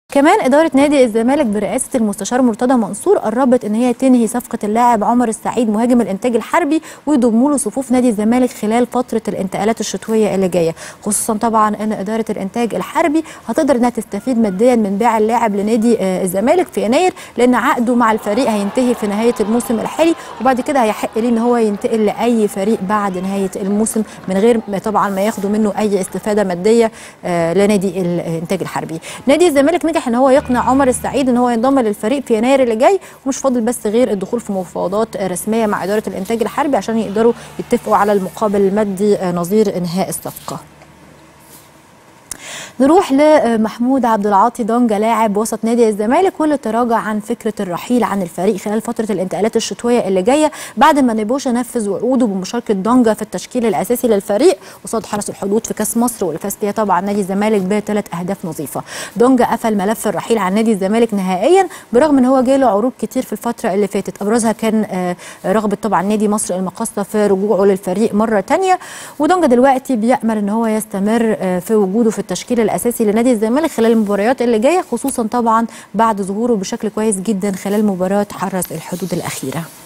كمان إدارة نادي الزمالك برئاسة المستشار مرتضى منصور قربت إن هي تنهي صفقة اللاعب عمر السعيد مهاجم الإنتاج الحربي ويضموا له صفوف نادي الزمالك خلال فترة الانتقالات الشتوية اللي جاية خصوصا طبعا إن إدارة الإنتاج الحربي هتقدر إنها تستفيد ماديا من بيع اللاعب لنادي آه، الزمالك في يناير لأن عقده مع الفريق هينتهي في نهاية الموسم الحالي وبعد كده هيحق ليه إن هو ينتقل لأي فريق بعد نهاية الموسم من غير ما طبعا ما ياخدوا منه أي استفادة مادية آه، لنادي الإنتاج الحربي نادي الزمالك نجح ان هو يقنع عمر السعيد ان هو ينضم للفريق في يناير اللي جاي ومش فاضل بس غير الدخول في مفاوضات رسميه مع اداره الانتاج الحربي عشان يقدروا يتفقوا على المقابل المادي نظير انهاء الصفقه نروح لمحمود عبد العاطي دونجا لاعب وسط نادي الزمالك واللي تراجع عن فكره الرحيل عن الفريق خلال فتره الانتقالات الشتويه اللي جايه بعد ما نيبوشا نفذ وعوده بمشاركه دونجا في التشكيل الاساسي للفريق قصاد حرس الحدود في كاس مصر واللي فاز فيها طبعا نادي الزمالك بثلاث اهداف نظيفه دونجا قفل ملف الرحيل عن نادي الزمالك نهائيا برغم ان هو جاله عروض كتير في الفتره اللي فاتت ابرزها كان آه، رغبه طبعا نادي مصر المقاصه في رجوعه للفريق مره ثانيه ودونجا دلوقتي بيامل ان هو يستمر آه، في وجوده في التشكيل الاساسي لنادي الزمالك خلال المباريات اللي جايه خصوصا طبعا بعد ظهوره بشكل كويس جدا خلال مباراه حرس الحدود الاخيره